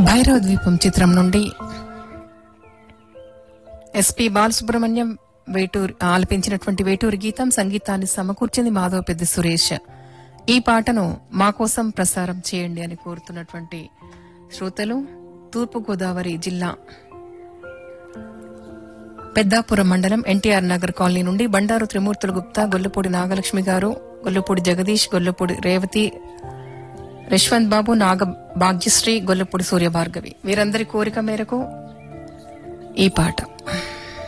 భైరవ ద్వీపం చిత్రం నుండి ఎస్పి బాలసుబ్రహ్మణ్యం వేటూరు ఆలపించినటువంటి వేటూరు గీతం సంగీతాన్ని సమకూర్చింది మాధవ పెద్ద సురేష్ ఈ పాటను మా కోసం ప్రసారం చేయండి అని కోరుతున్నటువంటి శ్రోతలు తూర్పు గోదావరి జిల్లా పెద్దాపురం మండలం ఎన్టీఆర్ నగర్ కాలనీ నుండి బండారు త్రిమూర్తుల గుప్తా గొల్లపూడి నాగలక్ష్మి గారు గొల్లపూడి జగదీష్ గొల్లపూడి రేవతి యశ్వంత్ బాబు నాగ భాగ్యశ్రీ గొల్లపూడి సూర్యభార్గవి వీరందరి కోరిక మేరకు ఈ పాట